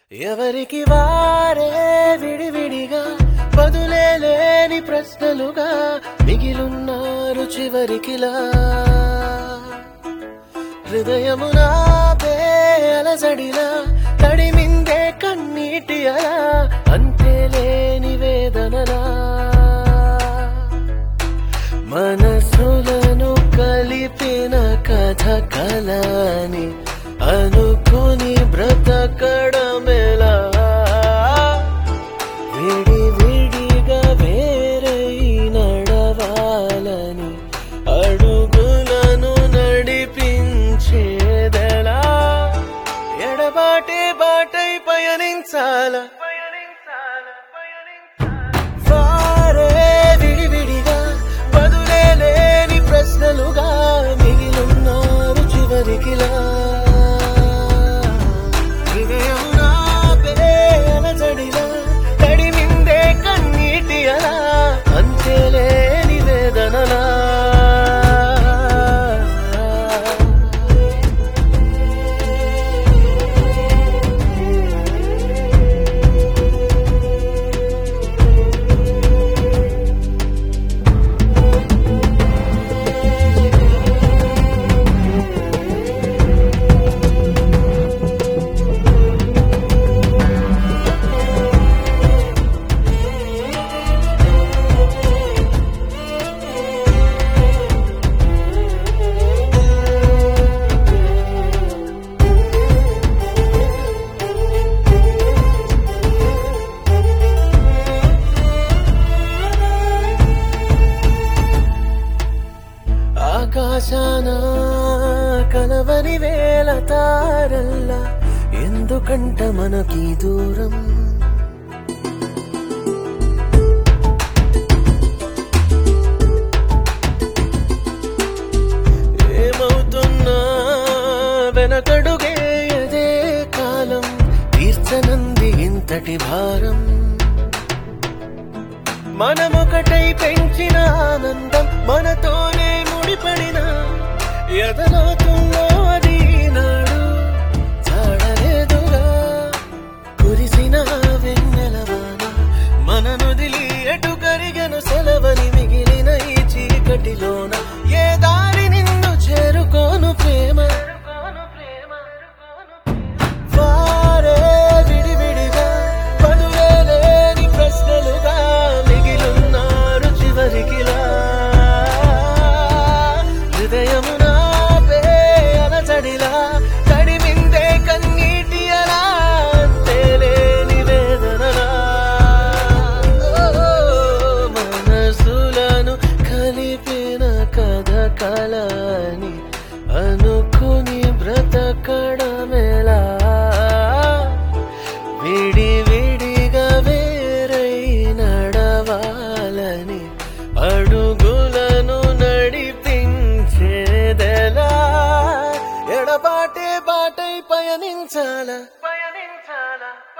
ఎవరికి వారే విడివిడిగా బదులే లేని ప్రశ్నలుగా మిగిలున్నారు చివరికిలా హృదయమునా అలజడిలా తడిమిందే కన్నీటి అలా అంతే లేని వేదనలా మనసులను కలిపిన కథ కలని అనుకుని బ్రతకడమెలా విడి విడిగా వేరై నడవాలని అడుగులను నడిపించేదెలా ఎడబాటే బాటై పయనించాల వారే విడివిడిగా బదులే లేని ప్రశ్నలుగా మిగిలున్నారు చివరికిలా హృదయమునా అలజడిలా తడిమిందే కన్నీటి అలా అంతే లేని వేదనలా ఆకాశాన కలవని వేల తారల్లా ఎందుకంట మనకి దూరం ఏమవుతున్నా వెనకడుగే అదే కాలం తీర్చనంది ఇంతటి భారం మనమొకటై పెంచిన ఆనందం మనతోనే ముడిపడిన ఎదలోతుల్లో అది నాడు చాడలేదుగా కురిసిన వెన్నెలవాన మన నుదిలి ఎటు కరిగను సెలవని మిగిలిన ఈ చీకటిలోన ఏ దారి నిన్ను చేరుకోను ప్రేమ వారే విడివిడిగా పదులే లేని ప్రశ్నలుగా మిగిలున్నారు చివరికిలా హృదయమునా అలచడిలా తడిమిందే కన్నీటి అలా తేలేని వేదనలా ఓ, మనసులను కలిపిన కథ కలని అనుకుని బ్రతకడమెలా విడి విడిగా వేరై నడవాలని అడుగులను నడిపించేదెలా ఎడబాటే బాటై పయనించాల పయనించాల